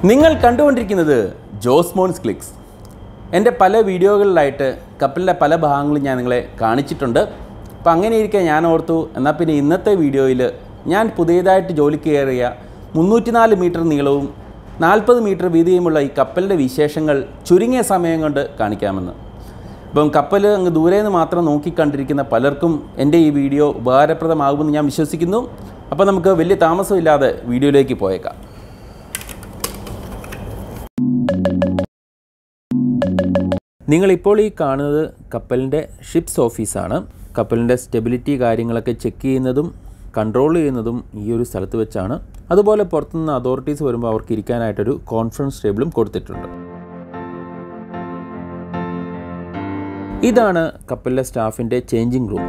നിങ്ങൾ കണ്ടുകൊണ്ടിരിക്കുന്നത് ജോസ്മോൺസ് ക്ലിക്സ് എൻ്റെ പല വീഡിയോകളിലായിട്ട് കപ്പലിൻ്റെ പല ഭാഗങ്ങളും ഞാൻ നിങ്ങളെ കാണിച്ചിട്ടുണ്ട് അപ്പോൾ അങ്ങനെ ഇരിക്കെ ഞാൻ ഓർത്തു എന്നാൽ പിന്നെ ഇന്നത്തെ വീഡിയോയിൽ ഞാൻ പുതിയതായിട്ട് ജോലിക്ക് കയറിയ മുന്നൂറ്റിനാല് മീറ്റർ നീളവും നാൽപ്പത് മീറ്റർ വീതിയുമുള്ള ഈ കപ്പലിൻ്റെ വിശേഷങ്ങൾ ചുരുങ്ങിയ സമയം കൊണ്ട് കാണിക്കാമെന്ന് ഇപ്പം കപ്പൽ അങ്ങ് ദൂരെ നിന്ന് മാത്രം നോക്കിക്കണ്ടിരിക്കുന്ന പലർക്കും എൻ്റെ ഈ വീഡിയോ ഉപകാരപ്രദമാകുമെന്ന് ഞാൻ വിശ്വസിക്കുന്നു അപ്പോൾ നമുക്ക് വലിയ താമസമില്ലാതെ വീഡിയോയിലേക്ക് പോയേക്കാം നിങ്ങളിപ്പോൾ ഈ കാണുന്നത് കപ്പലിൻ്റെ ഷിപ്സ് ഓഫീസാണ് കപ്പലിൻ്റെ സ്റ്റെബിലിറ്റി കാര്യങ്ങളൊക്കെ ചെക്ക് ചെയ്യുന്നതും കൺട്രോൾ ചെയ്യുന്നതും ഈ ഒരു സ്ഥലത്ത് വെച്ചാണ് അതുപോലെ പുറത്തുനിന്ന് അതോറിറ്റീസ് വരുമ്പോൾ അവർക്ക് ഇരിക്കാനായിട്ടൊരു കോൺഫറൻസ് ടേബിളും കൊടുത്തിട്ടുണ്ട് ഇതാണ് കപ്പലിലെ സ്റ്റാഫിൻ്റെ ചേഞ്ചിങ് റൂം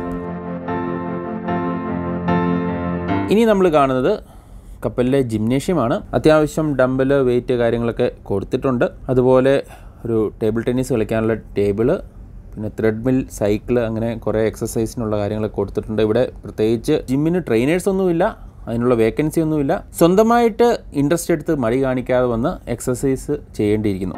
ഇനി നമ്മൾ കാണുന്നത് കപ്പലിലെ ജിംനേഷ്യമാണ് അത്യാവശ്യം ഡമ്പല് വെയിറ്റ് കാര്യങ്ങളൊക്കെ കൊടുത്തിട്ടുണ്ട് അതുപോലെ ഒരു ടേബിൾ ടെന്നീസ് കളിക്കാനുള്ള ടേബിള് പിന്നെ ത്രെഡ്മിൽ സൈക്കിൾ അങ്ങനെ കുറേ എക്സസൈസിനുള്ള കാര്യങ്ങളൊക്കെ കൊടുത്തിട്ടുണ്ട് ഇവിടെ പ്രത്യേകിച്ച് ജിമ്മിന് ട്രെയിനേഴ്സ് ഒന്നുമില്ല അതിനുള്ള വേക്കൻസി ഒന്നുമില്ല സ്വന്തമായിട്ട് ഇൻട്രസ്റ്റ് എടുത്ത് മടി കാണിക്കാതെ വന്ന് എക്സസൈസ് ചെയ്യേണ്ടിയിരിക്കുന്നു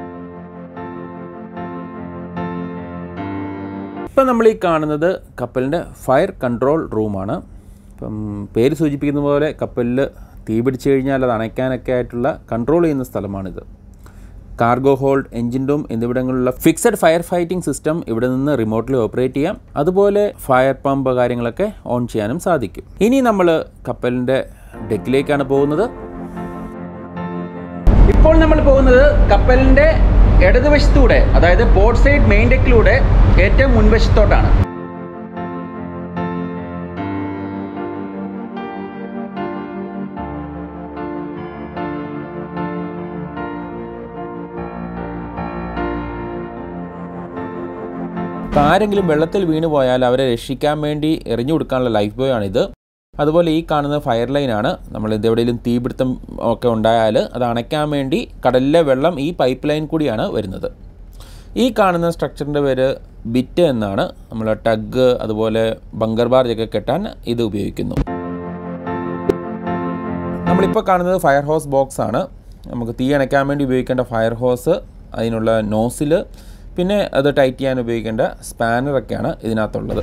ഇപ്പം നമ്മൾ ഈ കാണുന്നത് കപ്പലിൻ്റെ ഫയർ കൺട്രോൾ റൂമാണ് ഇപ്പം പേര് സൂചിപ്പിക്കുന്ന പോലെ കപ്പലിൽ തീ പിടിച്ചു കഴിഞ്ഞാൽ അത് അണയ്ക്കാനൊക്കെ ആയിട്ടുള്ള കൺട്രോൾ ചെയ്യുന്ന സ്ഥലമാണിത് കാർഗോ ഹോൾഡ് എഞ്ചിൻ റൂം എന്നിവിടങ്ങളിലുള്ള ഫിക്സഡ് ഫയർ ഫൈറ്റിംഗ് സിസ്റ്റം ഇവിടെ നിന്ന് റിമോട്ട്ലി ഓപ്പറേറ്റ് ചെയ്യാം അതുപോലെ ഫയർ പമ്പ് കാര്യങ്ങളൊക്കെ ഓൺ ചെയ്യാനും സാധിക്കും ഇനി നമ്മൾ കപ്പലിൻ്റെ ഡെക്കിലേക്കാണ് പോകുന്നത് ഇപ്പോൾ നമ്മൾ പോകുന്നത് കപ്പലിൻ്റെ ഇടതുവശത്തൂടെ അതായത് പോർട്ട് സൈഡ് മെയിൻ ഡെക്കിലൂടെ ഏറ്റവും മുൻവശത്തോട്ടാണ് ഇപ്പം ആരെങ്കിലും വെള്ളത്തിൽ വീണു പോയാൽ അവരെ രക്ഷിക്കാൻ വേണ്ടി എറിഞ്ഞു കൊടുക്കാനുള്ള ലൈഫ് ബോയ് ആണിത് അതുപോലെ ഈ കാണുന്ന ഫയർ ലൈനാണ് നമ്മൾ ഇതെവിടെയെങ്കിലും തീപിടുത്തം ഒക്കെ ഉണ്ടായാൽ അത് അണയ്ക്കാൻ വേണ്ടി കടലിലെ വെള്ളം ഈ പൈപ്പ് ലൈൻ കൂടിയാണ് വരുന്നത് ഈ കാണുന്ന സ്ട്രക്ചറിൻ്റെ പേര് ബിറ്റ് എന്നാണ് നമ്മൾ ടഗ് അതുപോലെ ബങ്കർ ബാർജൊക്കെ കെട്ടാൻ ഇത് ഉപയോഗിക്കുന്നു നമ്മളിപ്പോൾ കാണുന്നത് ഫയർ ഹോസ് ബോക്സ് ആണ് നമുക്ക് തീ അണയ്ക്കാൻ വേണ്ടി ഉപയോഗിക്കേണ്ട ഫയർ ഹോസ് അതിനുള്ള നോസിൽ പിന്നെ അത് ടൈറ്റ് ചെയ്യാൻ ഉപയോഗിക്കേണ്ട സ്പാനറൊക്കെയാണ് ഇതിനകത്തുള്ളത്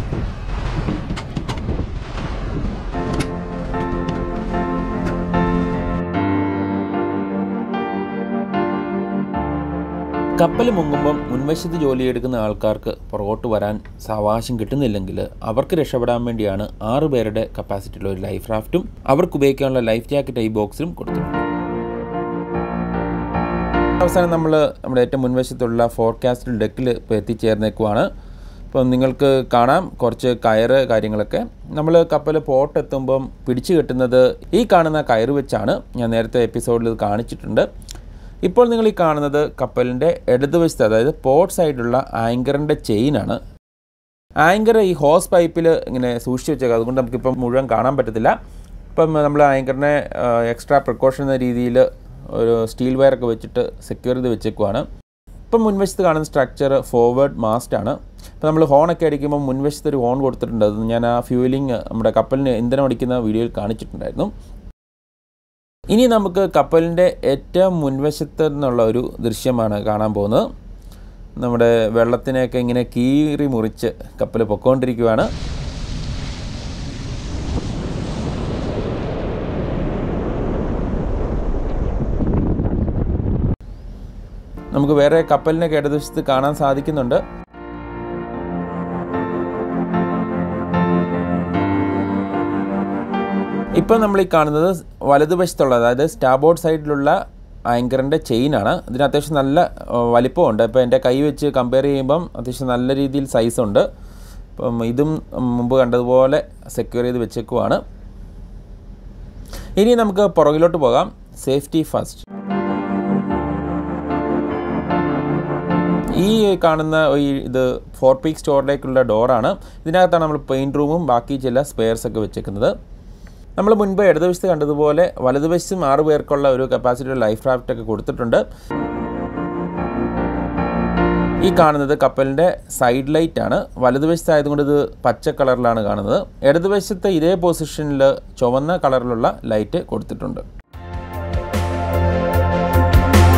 കപ്പൽ മുങ്ങുമ്പം മുൻവശത്ത് ജോലിയെടുക്കുന്ന ആൾക്കാർക്ക് പുറകോട്ട് വരാൻ സാവകാശം കിട്ടുന്നില്ലെങ്കിൽ അവർക്ക് രക്ഷപ്പെടാൻ വേണ്ടിയാണ് ആറ് പേരുടെ കപ്പാസിറ്റിയുള്ള ഒരു ലൈഫ് റാഫ്റ്റും അവർക്ക് ഉപയോഗിക്കാനുള്ള ലൈഫ് ജാക്കറ്റ് ഈ ബോക്സിലും കൊടുത്തിട്ടുണ്ട് അവസാനം നമ്മൾ നമ്മുടെ ഏറ്റവും മുൻവശത്തുള്ള ഫോർകാസ്റ്റ് ഡെക്കിൽ ഇപ്പോൾ എത്തിച്ചേർന്നേക്കുവാണ് ഇപ്പം നിങ്ങൾക്ക് കാണാം കുറച്ച് കയറ് കാര്യങ്ങളൊക്കെ നമ്മൾ കപ്പൽ പോർട്ട് എത്തുമ്പം പിടിച്ചു കെട്ടുന്നത് ഈ കാണുന്ന കയറ് വെച്ചാണ് ഞാൻ നേരത്തെ എപ്പിസോഡിൽ ഇത് കാണിച്ചിട്ടുണ്ട് ഇപ്പോൾ നിങ്ങൾ ഈ കാണുന്നത് കപ്പലിൻ്റെ ഇടതുവശത്ത് അതായത് പോർട്ട് സൈഡിലുള്ള ആങ്കറിൻ്റെ ചെയിനാണ് ആങ്കർ ഈ ഹോസ് പൈപ്പിൽ ഇങ്ങനെ സൂക്ഷിച്ച് വെച്ചേക്കാം അതുകൊണ്ട് നമുക്കിപ്പം മുഴുവൻ കാണാൻ പറ്റത്തില്ല ഇപ്പം നമ്മൾ ആങ്കറിനെ എക്സ്ട്രാ പ്രിക്കോഷൻ എന്ന രീതിയിൽ ഒരു സ്റ്റീൽ വയറൊക്കെ വെച്ചിട്ട് സെക്യൂർ ചെയ്ത് വെച്ചേക്കുവാണ് ഇപ്പം മുൻവശത്ത് കാണുന്ന സ്ട്രക്ചർ ഫോർവേഡ് മാസ്റ്റ് ആണ് ഇപ്പം നമ്മൾ ഹോണൊക്കെ അടിക്കുമ്പോൾ മുൻവശത്ത് ഒരു ഹോൺ കൊടുത്തിട്ടുണ്ട് അത് ഞാൻ ആ ഫ്യൂലിംഗ് നമ്മുടെ കപ്പലിന് ഇന്ധനം അടിക്കുന്ന വീഡിയോയിൽ കാണിച്ചിട്ടുണ്ടായിരുന്നു ഇനി നമുക്ക് കപ്പലിൻ്റെ ഏറ്റവും മുൻവശത്ത് നിന്നുള്ള ഒരു ദൃശ്യമാണ് കാണാൻ പോകുന്നത് നമ്മുടെ വെള്ളത്തിനെയൊക്കെ ഇങ്ങനെ കീറി മുറിച്ച് കപ്പൽ പൊക്കോണ്ടിരിക്കുകയാണ് നമുക്ക് വേറെ കപ്പലിനൊക്കെ ഇടതുവശത്ത് കാണാൻ സാധിക്കുന്നുണ്ട് ഇപ്പം നമ്മൾ ഈ കാണുന്നത് വലതുവശത്തുള്ള അതായത് സ്റ്റാബോർഡ് സൈഡിലുള്ള ആങ്കറിൻ്റെ ചെയിനാണ് ഇതിന് അത്യാവശ്യം നല്ല വലിപ്പമുണ്ട് ഇപ്പോൾ എൻ്റെ കൈ വെച്ച് കമ്പയർ ചെയ്യുമ്പം അത്യാവശ്യം നല്ല രീതിയിൽ സൈസുണ്ട് ഇപ്പം ഇതും മുമ്പ് കണ്ടതുപോലെ സെക്യൂർ ചെയ്ത് വെച്ചേക്കുവാണ് ഇനി നമുക്ക് പുറകിലോട്ട് പോകാം സേഫ്റ്റി ഫസ്റ്റ് ഈ കാണുന്ന ഈ ഇത് ഫോർ പീക്ക് സ്റ്റോറിലേക്കുള്ള ഡോറാണ് ഇതിനകത്താണ് നമ്മൾ പെയിൻറ് റൂമും ബാക്കി ചില സ്പെയർസ് ഒക്കെ വെച്ചേക്കുന്നത് നമ്മൾ മുൻപ് ഇടതുവശത്ത് കണ്ടതുപോലെ വലതുവശത്തും ആറ് പേർക്കുള്ള ഒരു കപ്പാസിറ്റി ലൈഫ് റാഫ്റ്റ് ഒക്കെ കൊടുത്തിട്ടുണ്ട് ഈ കാണുന്നത് കപ്പലിൻ്റെ സൈഡ് ലൈറ്റ് ആണ് വലതുവശത്തായതുകൊണ്ട് ഇത് പച്ച കളറിലാണ് കാണുന്നത് ഇടതുവശത്തെ ഇതേ പൊസിഷനിൽ ചുവന്ന കളറിലുള്ള ലൈറ്റ് കൊടുത്തിട്ടുണ്ട്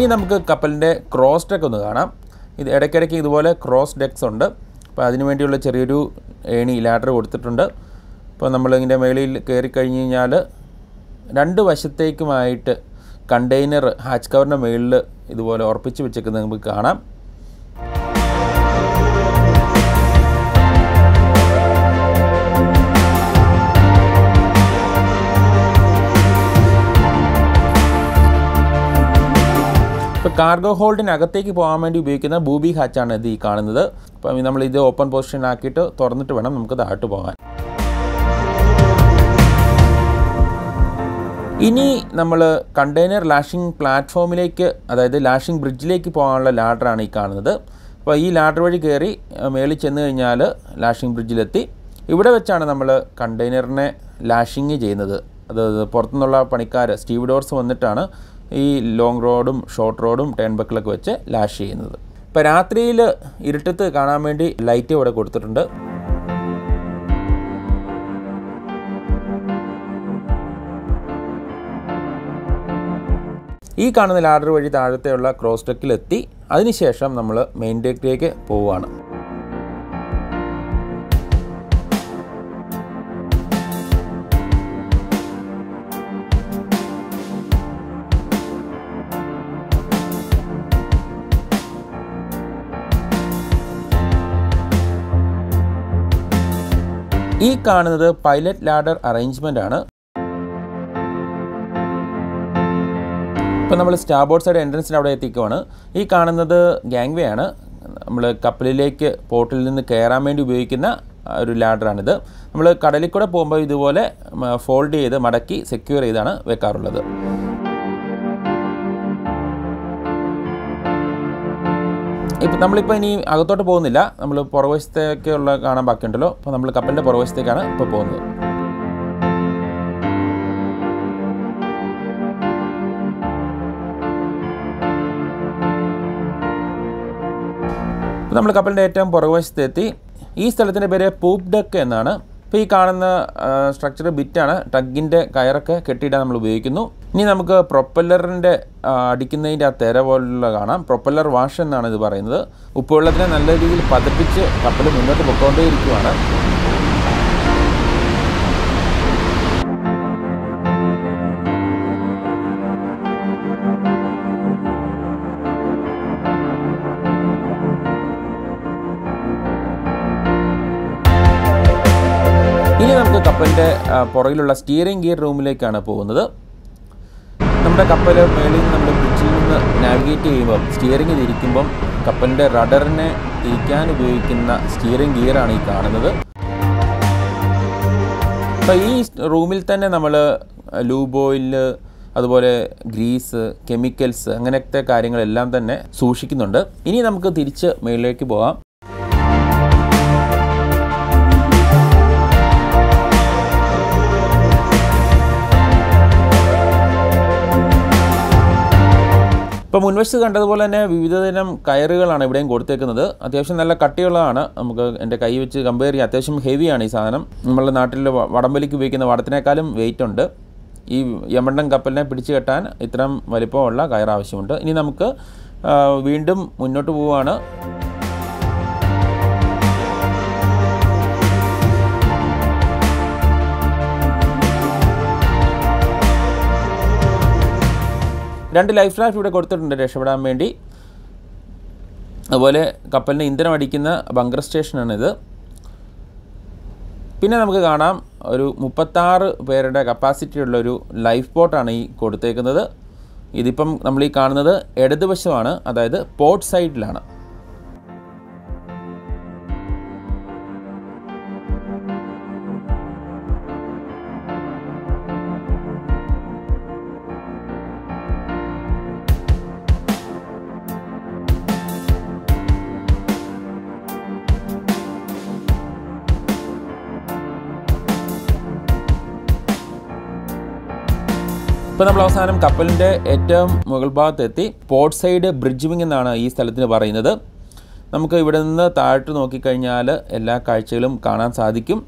ഇനി നമുക്ക് കപ്പലിൻ്റെ ക്രോസ് ഡെക്ക് ഒന്ന് കാണാം ഇത് ഇടയ്ക്കിടയ്ക്ക് ഇതുപോലെ ക്രോസ് ഡെക്സ് ഉണ്ട് അപ്പോൾ അതിനു വേണ്ടിയുള്ള ചെറിയൊരു ഏണി ലാഡർ കൊടുത്തിട്ടുണ്ട് അപ്പോൾ നമ്മളിതിൻ്റെ മേളിൽ കയറി കഴിഞ്ഞ് കഴിഞ്ഞാൽ രണ്ട് വശത്തേക്കുമായിട്ട് കണ്ടെയ്നർ ഹാച്ച് കവറിൻ്റെ മുകളിൽ ഇതുപോലെ ഉറപ്പിച്ച് വെച്ചേക്കുന്നത് നമുക്ക് കാണാം ഇപ്പോൾ കാർഗോ ഹോൾഡിനകത്തേക്ക് പോകാൻ വേണ്ടി ഉപയോഗിക്കുന്ന ബൂബി ഹാച്ചാണ് ഇത് ഈ കാണുന്നത് അപ്പം നമ്മൾ ഇത് ഓപ്പൺ പൊസിഷൻ ആക്കിയിട്ട് തുറന്നിട്ട് വേണം നമുക്ക് താഴോട്ട് പോകാൻ ഇനി നമ്മൾ കണ്ടെയ്നർ ലാഷിംഗ് പ്ലാറ്റ്ഫോമിലേക്ക് അതായത് ലാഷിംഗ് ബ്രിഡ്ജിലേക്ക് പോകാനുള്ള ലാഡറാണ് ഈ കാണുന്നത് അപ്പോൾ ഈ ലാഡർ വഴി കയറി അഹ്, മേളിൽ ചെന്ന് കഴിഞ്ഞാൽ ലാഷിംഗ് ബ്രിഡ്ജിലെത്തി ഇവിടെ വെച്ചാണ് നമ്മൾ കണ്ടെയ്നറിനെ ലാഷിങ് ചെയ്യുന്നത് അത് പുറത്തുനിന്നുള്ള പണിക്കാർ സ്റ്റീവ് ഡോർസ് വന്നിട്ടാണ് ഈ ലോങ് റോഡും ഷോർട്ട് റോഡും ടേൺ ബക്കിലൊക്കെ വെച്ച് ലാഷ് ചെയ്യുന്നത് ഇപ്പോൾ രാത്രിയിൽ ഇരുട്ടത്ത് കാണാൻ വേണ്ടി ലൈറ്റ് ഇവിടെ കൊടുത്തിട്ടുണ്ട് ഈ കാണുന്ന ലാഡർ വഴി താഴത്തെയുള്ള ക്രോസ് ഡെക്കിലെത്തി അതിനുശേഷം നമ്മൾ മെയിൻ ഡെക്കിലേക്ക് പോവുകയാണ് ഈ കാണുന്നത് പൈലറ്റ് ലാഡർ അറേഞ്ച്മെൻ്റ് ആണ് ഇപ്പോൾ നമ്മൾ സ്റ്റാർബോർഡ് സൈഡ് എൻട്രൻസിന് അവിടെ എത്തിക്കുവാണ് ഈ കാണുന്നത് ഗാങ് വേ ആണ് നമ്മൾ കപ്പലിലേക്ക് പോർട്ടിൽ നിന്ന് കയറാൻ വേണ്ടി ഉപയോഗിക്കുന്ന ആ, ഒരു ലാഡറാണിത് നമ്മൾ കടലിൽ കൂടെ പോകുമ്പോൾ ഇതുപോലെ ഫോൾഡ് ചെയ്ത് മടക്കി സെക്യൂർ ചെയ്താണ് വെക്കാറുള്ളത് ഇപ്പം നമ്മളിപ്പോൾ ഇനി അകത്തോട്ട് പോകുന്നില്ല നമ്മൾ പുറവശത്തേക്കുള്ള കാണാൻ ബാക്കിയുണ്ടല്ലോ അപ്പോൾ നമ്മൾ കപ്പലിൻ്റെ പുറവശത്തേക്കാണ് ഇപ്പോൾ പോകുന്നത് നമ്മൾ കപ്പലിൻ്റെ ഏറ്റവും പുറകുവശത്തെത്തി ഈ സ്ഥലത്തിൻ്റെ പേര് പൂപ്പ് ഡക്ക് എന്നാണ് ഇപ്പോൾ ഈ കാണുന്ന സ്ട്രക്ചർ ബിറ്റാണ് ടഗിൻ്റെ കയറൊക്കെ കെട്ടിയിടാൻ നമ്മൾ ഉപയോഗിക്കുന്നു ഇനി നമുക്ക് പ്രൊപ്പല്ലറിൻ്റെ അടിക്കുന്നതിൻ്റെ ആ തിര പോലുള്ള കാണാം പ്രൊപ്പല്ലർ വാഷ് എന്നാണ് ഇത് പറയുന്നത് ഉപ്പുവെള്ളത്തിനെ നല്ല രീതിയിൽ പതപ്പിച്ച് കപ്പൽ മുന്നോട്ട് പൊയ്ക്കൊണ്ടേയിരിക്കുവാണ് ഇനി നമുക്ക് കപ്പലിൻ്റെ ആ, പുറകിലുള്ള സ്റ്റിയറിംഗ് ഗിയർ റൂമിലേക്കാണ് പോകുന്നത് നമ്മുടെ കപ്പൽ മേളിൽ നിന്ന് നമ്മൾ ബ്രിഡ്ജിൽ നിന്ന് നാവിഗേറ്റ് ചെയ്യുമ്പം സ്റ്റിയറിംഗ് തിരിക്കുമ്പം കപ്പലിൻ്റെ റഡറിനെ തിരിക്കാൻ ഉപയോഗിക്കുന്ന സ്റ്റിയറിംഗ് ഗിയറാണ് ഈ കാണുന്നത് അപ്പോൾ ഈ റൂമിൽ തന്നെ നമ്മൾ ലൂബ് ഓയിൽ അതുപോലെ ഗ്രീസ് കെമിക്കൽസ് അങ്ങനത്തെ കാര്യങ്ങളെല്ലാം തന്നെ സൂക്ഷിക്കുന്നുണ്ട് ഇനി നമുക്ക് തിരിച്ച് മേളിലേക്ക് പോകാം ഇപ്പോൾ മുൻവശത്ത് കണ്ടതുപോലെ തന്നെ വിവിധതരം കയറുകളാണ് ഇവിടെയും കൊടുത്തേക്കുന്നത് അത്യാവശ്യം നല്ല കട്ടിയുള്ളതാണ് നമുക്ക് എൻ്റെ കൈ വെച്ച് കമ്പയർ ചെയ്യാം അത്യാവശ്യം ഹെവിയാണ് ഈ സാധനം നമ്മളുടെ നാട്ടിൽ വ- വടംവലിക്ക് ഉപയോഗിക്കുന്ന വടത്തിനേക്കാളും വെയിറ്റ് ഉണ്ട് ഈ യമണ്ടൻ കപ്പലിനെ പിടിച്ചു കെട്ടാൻ ഇത്തരം വലിപ്പമുള്ള കയർ ആവശ്യമുണ്ട് ഇനി നമുക്ക് ആ, വീണ്ടും മുന്നോട്ട് പോവുകയാണ് രണ്ട് ലൈഫ് റാഫ്റ്റ് ഇവിടെ കൊടുത്തിട്ടുണ്ട് രക്ഷപ്പെടാൻ വേണ്ടി അതുപോലെ കപ്പലിന് ഇന്ധനം അടിക്കുന്ന ബങ്കർ സ്റ്റേഷനാണിത് പിന്നെ നമുക്ക് കാണാം ഒരു മുപ്പത്താറ് പേരുടെ കപ്പാസിറ്റി ഉള്ള ഒരു ലൈഫ് ബോട്ടാണ് ഈ കൊടുത്തേക്കുന്നത് ഇതിപ്പം നമ്മൾ ഈ കാണുന്നത് ഇടതുവശമാണ് അതായത് പോർട്ട് സൈഡിലാണ് ഇപ്പോൾ നമ്മൾ അവസാനം കപ്പലിൻ്റെ ഏറ്റവും മുകൾ ഭാഗത്തെത്തി പോർട്ട് സൈഡ് ബ്രിഡ്ജ് വിങ് എന്നാണ് ഈ സ്ഥലത്തിന് പറയുന്നത് നമുക്ക് ഇവിടെ നിന്ന് താഴോട്ട് നോക്കിക്കഴിഞ്ഞാൽ എല്ലാ കാഴ്ചകളും കാണാൻ സാധിക്കും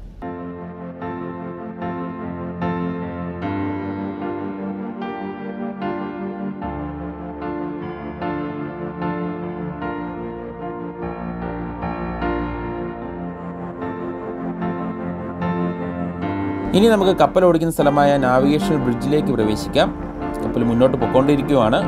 ഇനി നമുക്ക് കപ്പൽ ഓടിക്കുന്ന സ്ഥലമായ നാവിഗേഷൻ ബ്രിഡ്ജിലേക്ക് പ്രവേശിക്കാം കപ്പൽ മുന്നോട്ട് പൊയ്ക്കൊണ്ടിരിക്കുകയാണ്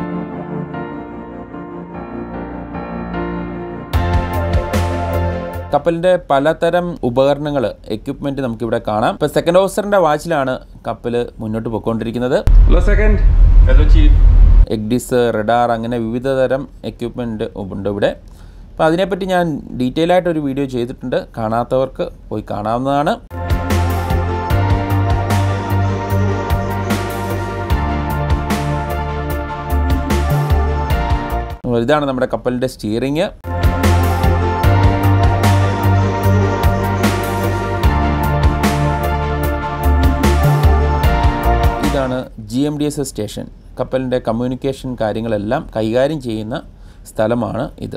കപ്പലിൻ്റെ പലതരം ഉപകരണങ്ങൾ എക്യുപ്മെൻറ്റ് നമുക്കിവിടെ കാണാം ഇപ്പോൾ സെക്കൻഡ് ഓഫീസറിൻ്റെ വാച്ചിലാണ് കപ്പൽ മുന്നോട്ട് പോയിക്കൊണ്ടിരിക്കുന്നത് Hello, second. Hello, chief. ECDIS radar അങ്ങനെ വിവിധ തരം എക്യുപ്മെൻറ്റ് ഉണ്ട് ഇവിടെ അപ്പോൾ അതിനെപ്പറ്റി ഞാൻ ഡീറ്റെയിൽ ആയിട്ട് ഒരു വീഡിയോ ചെയ്തിട്ടുണ്ട് കാണാത്തവർക്ക് പോയി കാണാവുന്നതാണ് അപ്പോൾ ഇതാണ് നമ്മുടെ കപ്പലിൻ്റെ സ്റ്റിയറിങ് ഇതാണ് G M D S S station കപ്പലിൻ്റെ കമ്മ്യൂണിക്കേഷൻ കാര്യങ്ങളെല്ലാം കൈകാര്യം ചെയ്യുന്ന സ്ഥലമാണ് ഇത്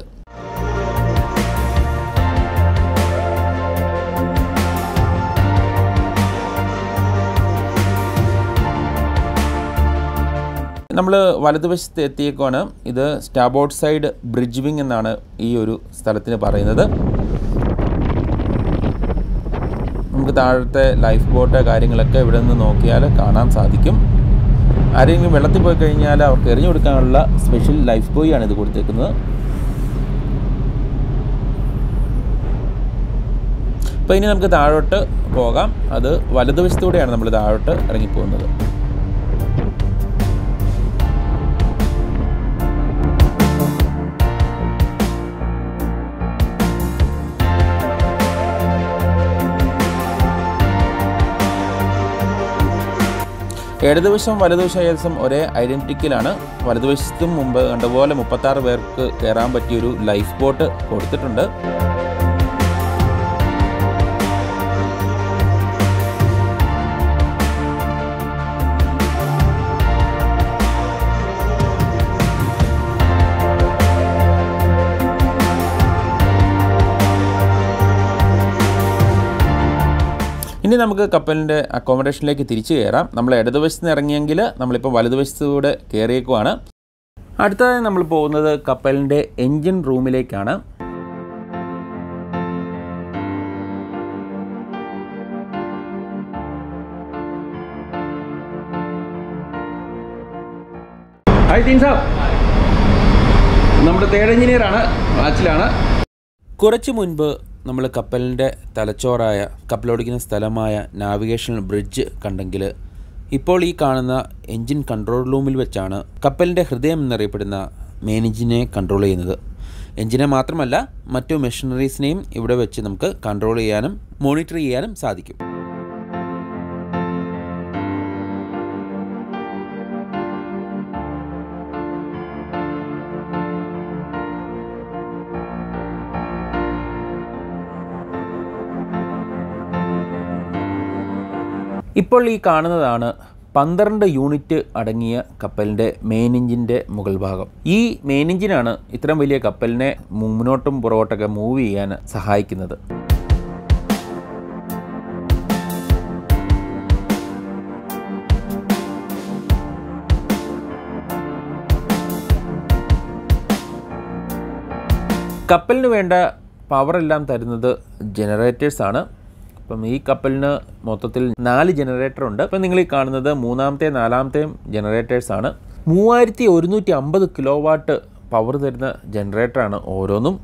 നമ്മൾ വലതുവശത്ത് എത്തിയേക്കുവാണ് ഇത് സ്റ്റാബോർഡ് സൈഡ് ബ്രിഡ്ജ് വിങ് എന്നാണ് ഈ ഒരു സ്ഥലത്തിന് പറയുന്നത് നമുക്ക് താഴത്തെ ലൈഫ് ബോട്ട് കാര്യങ്ങളൊക്കെ ഇവിടെ നിന്ന് നോക്കിയാൽ കാണാൻ സാധിക്കും ആരെങ്കിലും വെള്ളത്തിൽ പോയി കഴിഞ്ഞാൽ അവർക്ക് എറിഞ്ഞു കൊടുക്കാനുള്ള സ്പെഷ്യൽ ലൈഫ് ബോയ് ആണ് ഇത് കൊടുത്തേക്കുന്നത് അപ്പോൾ ഇനി നമുക്ക് താഴോട്ട് പോകാം അത് വലതുവശത്തൂടെയാണ് നമ്മൾ താഴോട്ട് ഇറങ്ങിപ്പോകുന്നത് ഇടതുവശം വലതുവശം ഏകദേശം ഒരേ ഐഡൻറ്റിക്കലാണ് വലതുവശത്തും മുമ്പ് കണ്ടപോലെ മുപ്പത്താറ് പേർക്ക് കയറാൻ പറ്റിയൊരു ലൈഫ് ബോട്ട് കൊടുത്തിട്ടുണ്ട് ഇനി നമുക്ക് കപ്പലിൻ്റെ അക്കോമഡേഷനിലേക്ക് തിരിച്ചു കയറാം നമ്മൾ ഇടതുവശത്ത് നിന്ന് ഇറങ്ങിയെങ്കിൽ നമ്മളിപ്പോൾ വലതുവശത്തൂടെ കയറിയേക്കുവാണ് അടുത്തതായി നമ്മൾ പോകുന്നത് കപ്പലിൻ്റെ എൻജിൻ റൂമിലേക്കാണ് ഹായ് ടീം സാബ് നമ്മുടെ തേർഡ് എഞ്ചിനീയറാണ് വാച്ചിലാണ് കുറച്ച് മുൻപ് നമ്മൾ കപ്പലിൻ്റെ തലച്ചോറായ കപ്പലോടിക്കുന്ന സ്ഥലമായ നാവിഗേഷൻ ബ്രിഡ്ജ് കണ്ടെങ്കിൽ ഇപ്പോൾ ഈ കാണുന്ന എൻജിൻ കൺട്രോൾ റൂമിൽ വെച്ചാണ് കപ്പലിൻ്റെ ഹൃദയം എന്നറിയപ്പെടുന്ന മെയിൻ എഞ്ചിനെ കൺട്രോൾ ചെയ്യുന്നത് എഞ്ചിനെ മാത്രമല്ല മറ്റു മെഷീനറീസിനെയും ഇവിടെ വെച്ച് നമുക്ക് കൺട്രോൾ ചെയ്യാനും മോണിറ്റർ ചെയ്യാനും സാധിക്കും ഇപ്പോൾ ഈ കാണുന്നതാണ് പന്ത്രണ്ട് യൂണിറ്റ് അടങ്ങിയ കപ്പലിൻ്റെ മെയിൻ എഞ്ചിൻ്റെ മുകൾ ഭാഗം ഈ മെയിൻ എഞ്ചിനാണ് ഇത്രയും വലിയ കപ്പലിനെ മുന്നോട്ടും പുറകോട്ടൊക്കെ മൂവ് ചെയ്യാൻ സഹായിക്കുന്നത് കപ്പലിന് വേണ്ട പവറെല്ലാം തരുന്നത് ജനറേറ്റേഴ്സാണ് അപ്പം ഈ കപ്പലിന് മൊത്തത്തിൽ നാല് ജനറേറ്റർ ഉണ്ട് ഇപ്പം നിങ്ങൾ ഈ കാണുന്നത് മൂന്നാമത്തെ നാലാമത്തെയും ജനറേറ്റേഴ്സാണ് മൂവായിരത്തി ഒരുന്നൂറ്റി അമ്പത് കിലോ വാട്ട് പവർ തരുന്ന ജനറേറ്ററാണ് ഓരോന്നും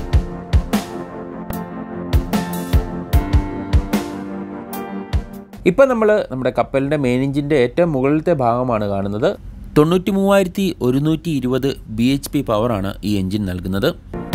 ഇപ്പം നമ്മൾ നമ്മുടെ കപ്പലിൻ്റെ മെയിൻ എഞ്ചിൻ്റെ ഏറ്റവും മുകളിലത്തെ ഭാഗമാണ് കാണുന്നത് തൊണ്ണൂറ്റി മൂവായിരത്തി ഒരുന്നൂറ്റി ഇരുപത് ബി എച്ച് പി പവറാണ് ഈ എഞ്ചിൻ നൽകുന്നത്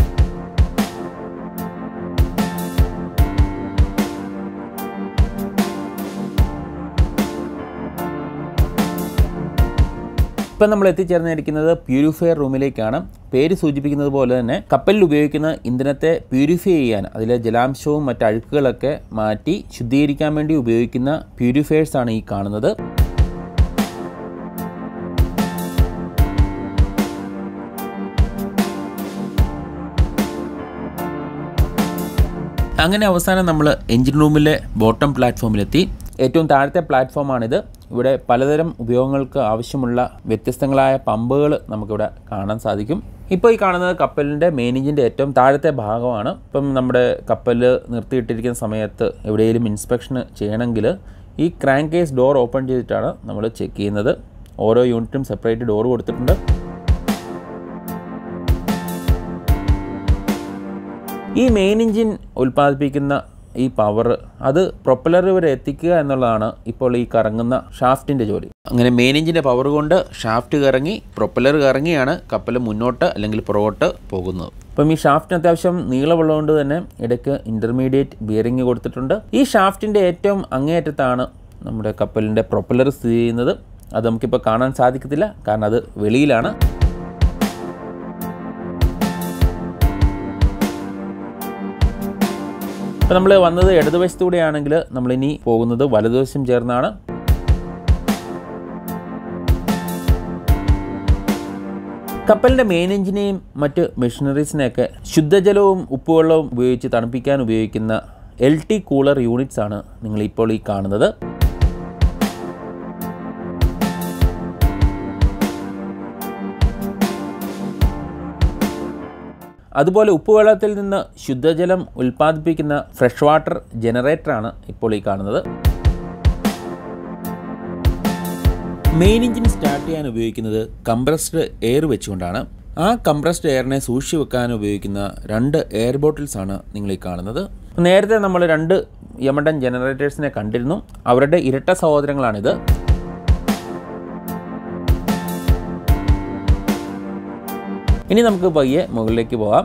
ഇപ്പം നമ്മൾ എത്തിച്ചേർന്നിരിക്കുന്നത് പ്യൂരിഫയർ റൂമിലേക്കാണ് പേര് സൂചിപ്പിക്കുന്നത് പോലെ തന്നെ കപ്പലിൽ ഉപയോഗിക്കുന്ന ഇന്ധനത്തെ പ്യൂരിഫൈ ചെയ്യാൻ അതിലെ ജലാംശവും മറ്റ് അഴുക്കുകളൊക്കെ മാറ്റി ശുദ്ധീകരിക്കാൻ വേണ്ടി ഉപയോഗിക്കുന്ന പ്യൂരിഫയേഴ്സ് ആണ് ഈ കാണുന്നത് അങ്ങനെ അവസാനം നമ്മൾ എഞ്ചിൻ റൂമിലെ ബോട്ടം പ്ലാറ്റ്ഫോമിലെത്തി ഏറ്റവും താഴത്തെ പ്ലാറ്റ്ഫോമാണിത് ഇവിടെ പലതരം ഉപയോഗങ്ങൾക്ക് ആവശ്യമുള്ള വ്യത്യസ്തങ്ങളായ പമ്പുകൾ നമുക്കിവിടെ കാണാൻ സാധിക്കും ഇപ്പോൾ ഈ കാണുന്നത് കപ്പലിൻ്റെ മെയിൻ എഞ്ചിൻ്റെ ഏറ്റവും താഴത്തെ ഭാഗമാണ് ഇപ്പം നമ്മുടെ കപ്പൽ നിർത്തിയിട്ടിരിക്കുന്ന സമയത്ത് എവിടെയെങ്കിലും ഇൻസ്പെക്ഷൻ ചെയ്യണമെങ്കിൽ ഈ ക്രാങ്ക് കേസ് ഡോർ ഓപ്പൺ ചെയ്തിട്ടാണ് നമ്മൾ ചെക്ക് ചെയ്യുന്നത് ഓരോ യൂണിറ്റും സെപ്പറേറ്റ് ഡോർ കൊടുത്തിട്ടുണ്ട് ഈ മെയിൻ എഞ്ചിൻ ഉൽപ്പാദിപ്പിക്കുന്ന ഈ പവർ അത് പ്രൊപ്പലർ വരെ എത്തിക്കുക എന്നുള്ളതാണ് ഇപ്പോൾ ഈ കറങ്ങുന്ന ഷാഫ്റ്റിൻ്റെ ജോലി അങ്ങനെ മെയിൻ എഞ്ചിൻ്റെ പവർ കൊണ്ട് ഷാഫ്റ്റ് കറങ്ങി പ്രൊപ്പലർ കറങ്ങിയാണ് കപ്പൽ മുന്നോട്ട് അല്ലെങ്കിൽ പുറകോട്ട് പോകുന്നത് അപ്പം ഈ ഷാഫ്റ്റിന് അത്യാവശ്യം നീളമുള്ളതുകൊണ്ട് തന്നെ ഇടയ്ക്ക് ഇൻ്റർമീഡിയറ്റ് ബിയറിംഗ് കൊടുത്തിട്ടുണ്ട് ഈ ഷാഫ്റ്റിൻ്റെ ഏറ്റവും അങ്ങേയറ്റത്താണ് നമ്മുടെ കപ്പലിൻ്റെ പ്രൊപ്പലർ സ്ഥിതി ചെയ്യുന്നത് അത് നമുക്കിപ്പോൾ കാണാൻ സാധിക്കത്തില്ല കാരണം അത് വെളിയിലാണ് ഇപ്പം നമ്മൾ വന്നത് ഇടതുവശത്തൂടെയാണെങ്കിൽ നമ്മളിനി പോകുന്നത് വലതുവശം ചേർന്നാണ് കപ്പലിൻ്റെ മെയിൻ എഞ്ചിനെയും മറ്റ് മെഷീനറീസിനെയൊക്കെ ശുദ്ധജലവും ഉപ്പുവെള്ളവും ഉപയോഗിച്ച് തണുപ്പിക്കാൻ ഉപയോഗിക്കുന്ന എൽ ടി കൂളർ യൂണിറ്റ്സ് ആണ് നിങ്ങളിപ്പോൾ ഈ കാണുന്നത് അതുപോലെ ഉപ്പുവെള്ളത്തിൽ നിന്ന് ശുദ്ധജലം ഉൽപ്പാദിപ്പിക്കുന്ന ഫ്രഷ് വാട്ടർ ജനറേറ്ററാണ് ഇപ്പോൾ ഈ കാണുന്നത് മെയിൻ എഞ്ചിൻ സ്റ്റാർട്ട് ചെയ്യാൻ ഉപയോഗിക്കുന്നത് കംപ്രസ്ഡ് എയർ വെച്ചുകൊണ്ടാണ് ആ കംപ്രസ്ഡ് എയറിനെ സൂക്ഷിച്ചു വെക്കാൻ ഉപയോഗിക്കുന്ന രണ്ട് എയർ ബോട്ടിൽസ് ആണ് നിങ്ങൾ ഈ കാണുന്നത് നേരത്തെ നമ്മൾ രണ്ട് യമണ്ടൻ ജനറേറ്റേഴ്സിനെ കണ്ടിരുന്നു അവരുടെ ഇരട്ട സഹോദരങ്ങളാണിത് ഇനി നമുക്ക് പയ്യെ മുകളിലേക്ക് പോകാം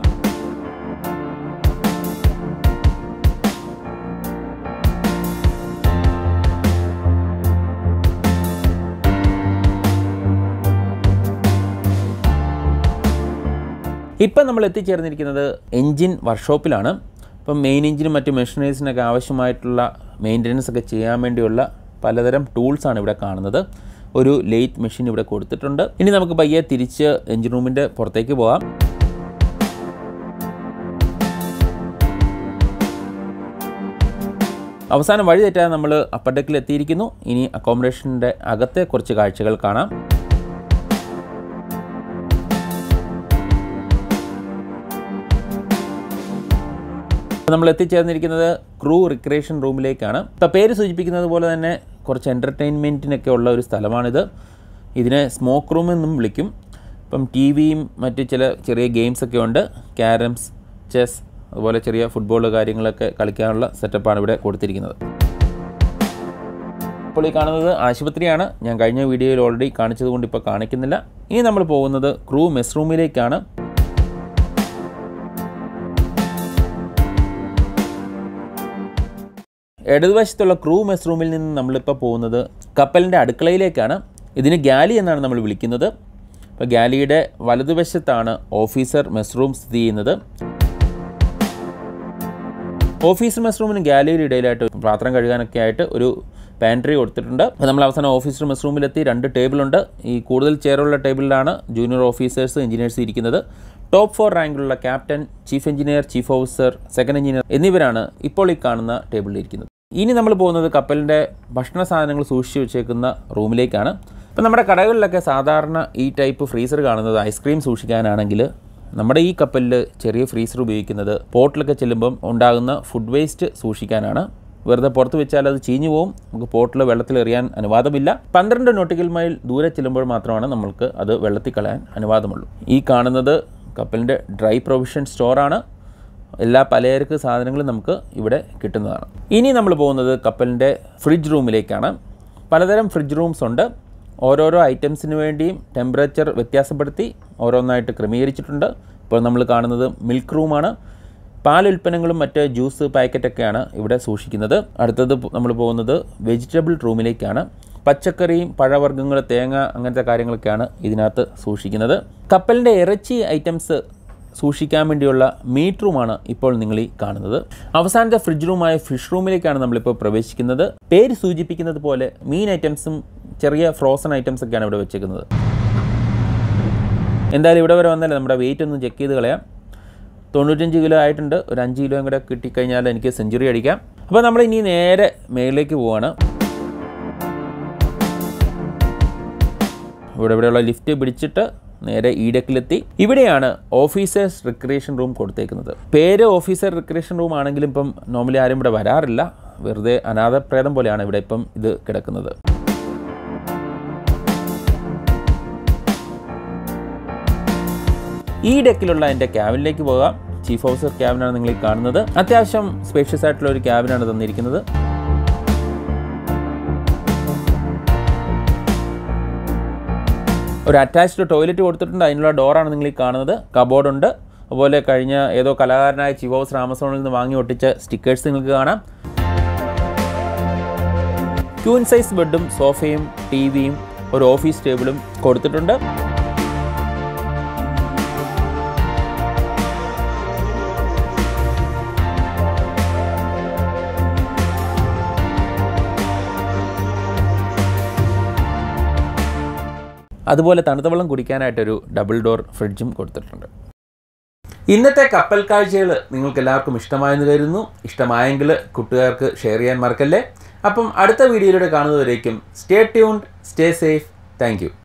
ഇപ്പം നമ്മൾ എത്തിച്ചേർന്നിരിക്കുന്നത് എൻജിൻ വർക്ക്ഷോപ്പിലാണ് ഇപ്പം മെയിൻ എഞ്ചിനും മറ്റ് മെഷീനറീസിനൊക്കെ ആവശ്യമായിട്ടുള്ള മെയിൻ്റനൻസ് ഒക്കെ ചെയ്യാൻ വേണ്ടിയുള്ള പലതരം ടൂൾസാണ് ഇവിടെ കാണുന്നത് ഒരു ലേറ്റ് മെഷീൻ ഇവിടെ കൊടുത്തിട്ടുണ്ട് ഇനി നമുക്ക് പയ്യെ തിരിച്ച് എഞ്ചിൻ റൂമിൻ്റെ പുറത്തേക്ക് പോകാം അവസാനം വഴി തെറ്റാതെ നമ്മൾ അപ്പർ ഡെക്കിൽ എത്തിയിരിക്കുന്നു ഇനി അക്കോമഡേഷൻ്റെ അകത്തെ കുറച്ച് കാഴ്ചകൾ കാണാം നമ്മൾ എത്തിച്ചേർന്നിരിക്കുന്നത് ക്രൂ റിക്രിയേഷൻ റൂമിലേക്കാണ് ഇപ്പോൾ പേര് സൂചിപ്പിക്കുന്നത് പോലെ തന്നെ കുറച്ച് എൻ്റർടൈൻമെൻറ്റിനൊക്കെ ഉള്ള ഒരു സ്ഥലമാണിത് ഇതിനെ സ്മോക്ക് റൂം എന്നും വിളിക്കും ഇപ്പം ടി വിയും മറ്റ് ചില ചെറിയ ഗെയിംസൊക്കെ ഉണ്ട് ക്യാരംസ് ചെസ് അതുപോലെ ചെറിയ ഫുട്ബോൾ കാര്യങ്ങളൊക്കെ കളിക്കാനുള്ള സെറ്റപ്പാണ് ഇവിടെ കൊടുത്തിരിക്കുന്നത് ഇപ്പോൾ ഈ കാണുന്നത് ആശുപത്രിയാണ് ഞാൻ കഴിഞ്ഞ വീഡിയോയിൽ ഓൾറെഡി കാണിച്ചതുകൊണ്ട് ഇപ്പോൾ കാണിക്കുന്നില്ല ഇനി നമ്മൾ പോകുന്നത് ക്രൂ മെസ് റൂമിലേക്കാണ് ഇടതുവശത്തുള്ള ക്രൂ മെസ് റൂമിൽ നിന്ന് നമ്മളിപ്പോൾ പോകുന്നത് കപ്പലിൻ്റെ അടുക്കളയിലേക്കാണ് ഇതിന് ഗാലി എന്നാണ് നമ്മൾ വിളിക്കുന്നത് ഇപ്പോൾ ഗാലിയുടെ വലതുവശത്താണ് ഓഫീസർ മെസ് റൂം സ്ഥിതി ചെയ്യുന്നത് ഓഫീസർ മെസ് റൂമിനും ഗാലറിയുടെ ഇടയിലായിട്ട് പാത്രം കഴുകാനൊക്കെ ആയിട്ട് ഒരു പാൻട്രി കൊടുത്തിട്ടുണ്ട് അപ്പോൾ നമ്മൾ അവസാനം ഓഫീസർ മെസ് റൂമിലെത്തി രണ്ട് ടേബിളുണ്ട് ഈ കൂടുതൽ ചെയറുള്ള ടേബിളിലാണ് ജൂനിയർ ഓഫീസേഴ്സ് എഞ്ചിനീയേഴ്സ് ഇരിക്കുന്നത് ടോപ്പ് ഫോർ റാങ്കിലുള്ള captain chief engineer chief officer second engineer എന്നിവരാണ് ഇപ്പോൾ ഈ കാണുന്ന ടേബിളിൽ ഇരിക്കുന്നത് ഇനി നമ്മൾ പോകുന്നത് കപ്പലിൻ്റെ ഭക്ഷണ സാധനങ്ങൾ സൂക്ഷിച്ചു വെച്ചേക്കുന്ന റൂമിലേക്കാണ് ഇപ്പം നമ്മുടെ കടകളിലൊക്കെ സാധാരണ ഈ ടൈപ്പ് ഫ്രീസർ കാണുന്നത് ഐസ്ക്രീം സൂക്ഷിക്കാനാണെങ്കിൽ നമ്മുടെ ഈ കപ്പലിൽ ചെറിയ ഫ്രീസർ ഉപയോഗിക്കുന്നത് പോർട്ടിലൊക്കെ ചെല്ലുമ്പം ഉണ്ടാകുന്ന ഫുഡ് വേസ്റ്റ് സൂക്ഷിക്കാനാണ് വെറുതെ പുറത്ത് വെച്ചാൽ അത് ചീഞ്ഞു പോകും നമുക്ക് പോർട്ടിൽ വെള്ളത്തിൽ എറിയാൻ അനുവാദമില്ല പന്ത്രണ്ട് നോട്ടിക്കൽ മൈൽ ദൂരെ ചെല്ലുമ്പോൾ മാത്രമാണ് നമ്മൾക്ക് അത് വെള്ളത്തിൽ കളയാൻ അനുവാദമുള്ളൂ ഈ കാണുന്നത് കപ്പലിൻ്റെ ഡ്രൈ പ്രൊവിഷൻ സ്റ്റോറാണ് എല്ലാ പലചരക്ക് സാധനങ്ങളും നമുക്ക് ഇവിടെ കിട്ടുന്നതാണ് ഇനി നമ്മൾ പോകുന്നത് കപ്പലിൻ്റെ ഫ്രിഡ്ജ് റൂമിലേക്കാണ് പലതരം ഫ്രിഡ്ജ് റൂംസ് ഉണ്ട് ഓരോരോ ഐറ്റംസിന് വേണ്ടിയും ടെമ്പറേച്ചർ വ്യത്യാസപ്പെടുത്തി ഓരോന്നായിട്ട് ക്രമീകരിച്ചിട്ടുണ്ട് ഇപ്പോൾ നമ്മൾ കാണുന്നത് മിൽക്ക് റൂമാണ് പാലുൽപ്പന്നങ്ങളും മറ്റ് ജ്യൂസ് പാക്കറ്റൊക്കെയാണ് ഇവിടെ സൂക്ഷിക്കുന്നത് അടുത്തത് നമ്മൾ പോകുന്നത് വെജിറ്റബിൾ റൂമിലേക്കാണ് പച്ചക്കറിയും പഴവർഗ്ഗങ്ങൾ തേങ്ങ അങ്ങനത്തെ കാര്യങ്ങളൊക്കെയാണ് ഇതിനകത്ത് സൂക്ഷിക്കുന്നത് കപ്പലിൻ്റെ ഇറച്ചി ഐറ്റംസ് സൂക്ഷിക്കാൻ വേണ്ടിയുള്ള മീറ്റ് റൂമാണ് ഇപ്പോൾ നിങ്ങൾ ഈ കാണുന്നത് അവസാനത്തെ ഫ്രിഡ്ജ് റൂമായ ഫിഷ് റൂമിലേക്കാണ് നമ്മളിപ്പോൾ പ്രവേശിക്കുന്നത് പേര് സൂചിപ്പിക്കുന്നത് പോലെ മീൻ ഐറ്റംസും ചെറിയ ഫ്രോസൺ ഐറ്റംസ് ഒക്കെയാണ് ഇവിടെ വെച്ചേക്കുന്നത് എന്തായാലും ഇവിടെ വരെ വന്നാലേ നമ്മുടെ വെയിറ്റ് ഒന്ന് ചെക്ക് ചെയ്ത് കളയാം തൊണ്ണൂറ്റഞ്ച് കിലോ ആയിട്ടുണ്ട് ഒരു അഞ്ച് കിലോയും കൂടെ കിട്ടിക്കഴിഞ്ഞാൽ എനിക്ക് സെഞ്ചുറി അടിക്കാം അപ്പോൾ നമ്മൾ ഇനി നേരെ മേളിലേക്ക് പോവാണ് ഇവിടെ ഇവിടെയുള്ള ലിഫ്റ്റ് പിടിച്ചിട്ട് നേരെ ഈ ഡെക്കിലെത്തി ഇവിടെയാണ് ഓഫീസേഴ്സ് റിക്രിയേഷൻ റൂം കൊടുത്തേക്കുന്നത് പേര് ഓഫീസർ റിക്രിയേഷൻ റൂം ആണെങ്കിലും ഇപ്പം നോർമലി ആരും ഇവിടെ വരാറില്ല വെറുതെ അനാഥപ്രേതം പോലെയാണ് ഇവിടെ ഇപ്പം ഇത് കിടക്കുന്നത് ഈ ഡെക്കിലുള്ള എൻ്റെ ക്യാബിനിലേക്ക് പോകാം ചീഫ് ഓഫീസർ ക്യാബിനാണ് നിങ്ങൾ ഈ കാണുന്നത് അത്യാവശ്യം സ്പേഷ്യസ് ആയിട്ടുള്ള ഒരു ക്യാബിനാണ് തന്നിരിക്കുന്നത് ഒരു അറ്റാച്ച്ഡ് ടോയ്ലറ്റ് കൊടുത്തിട്ടുണ്ട് അതിനുള്ള ഡോറാണ് നിങ്ങൾ ഈ കാണുന്നത് കബോർഡ് ഉണ്ട് അതുപോലെ കഴിഞ്ഞ ഏതോ കലാകാരനായ ചീഫ് ഓഫീസർ ആമസോണിൽ നിന്ന് വാങ്ങി ഒട്ടിച്ച സ്റ്റിക്കേഴ്സ് നിങ്ങൾക്ക് കാണാം ക്യൂൻ സൈസ് ബെഡും സോഫയും ടി വിയും ഒരു ഓഫീസ് ടേബിളും കൊടുത്തിട്ടുണ്ട് അതുപോലെ തണുത്ത വെള്ളം കുടിക്കാനായിട്ടൊരു ഡബിൾ ഡോർ ഫ്രിഡ്ജും കൊടുത്തിട്ടുണ്ട് ഇന്നത്തെ കപ്പൽ കാഴ്ചകൾ നിങ്ങൾക്ക് എല്ലാവർക്കും ഇഷ്ടമായെന്ന് കരുതുന്നു ഇഷ്ടമായെങ്കിൽ കൂട്ടുകാർക്ക് ഷെയർ ചെയ്യാൻ മറക്കല്ലേ അപ്പം അടുത്ത വീഡിയോയിലൂടെ കാണുന്നവരേക്കും stay tuned stay safe thank